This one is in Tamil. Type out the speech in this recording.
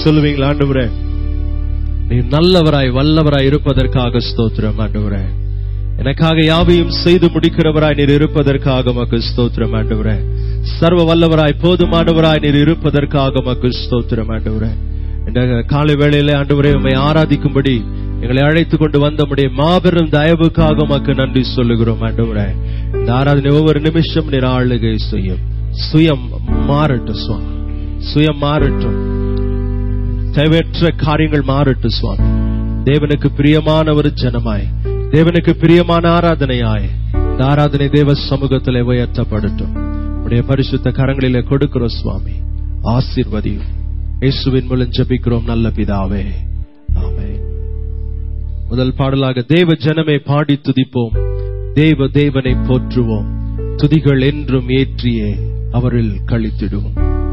சொல்லுவீங்களா ஆண்டவரே நீ நல்லவராய் வல்லவராய் இருப்பதற்காக ஸ்தோத்திரம் ஆண்டவரே எனக்காக யாவையும் செய்து முடிக்கிறவராய் நீர் இருப்பதற்காக மக்கு ஸ்தோத்திரம் ஆண்டவரே சர்வ வல்லவராய் போதுமானவராய் நீர் இருப்பதற்காக மக்கு ஸ்தோத்திரம் ஆண்டவரே இந்த காலை வேளையிலே ஆண்டவரே உம்மை ஆராதிக்கும்படி எங்களை அழைத்து கொண்டு வந்தமுடைய மாபெரும் தயவுக்காக உமக்கு நன்றி சொல்லுகிறோம் ஆண்டவரே இந்த ஆராதனை ஒவ்வொரு நிமிஷம் நீர் ஆளுகை செய்யும் சுயம் மாறட்டும் சுவாமி சுயம் மாறட்டும் தேவையற்ற காரியங்கள் மாறட்டும் சுவாமி தேவனுக்கு பிரியமான ஒரு ஜனமாய் தேவனுக்கு பிரியமான ஆராதனையாய் இந்த ஆராதனை தேவ சமூகத்திலே உயர்த்தப்படட்டும் உடைய பரிசுத்த கரங்களிலே கொடுக்கிறோம் சுவாமி ஆசீர்வதியும் இயேசுவின் மூலம் ஜெபிக்கிறோம் நல்ல பிதாவே ஆமென் முதல் பாடலாக தேவ ஜனமே பாடி துதிப்போம் தேவ தேவனை போற்றுவோம் துதிகள் என்றும் ஏற்றியே அவரில் கழித்திடுவோம்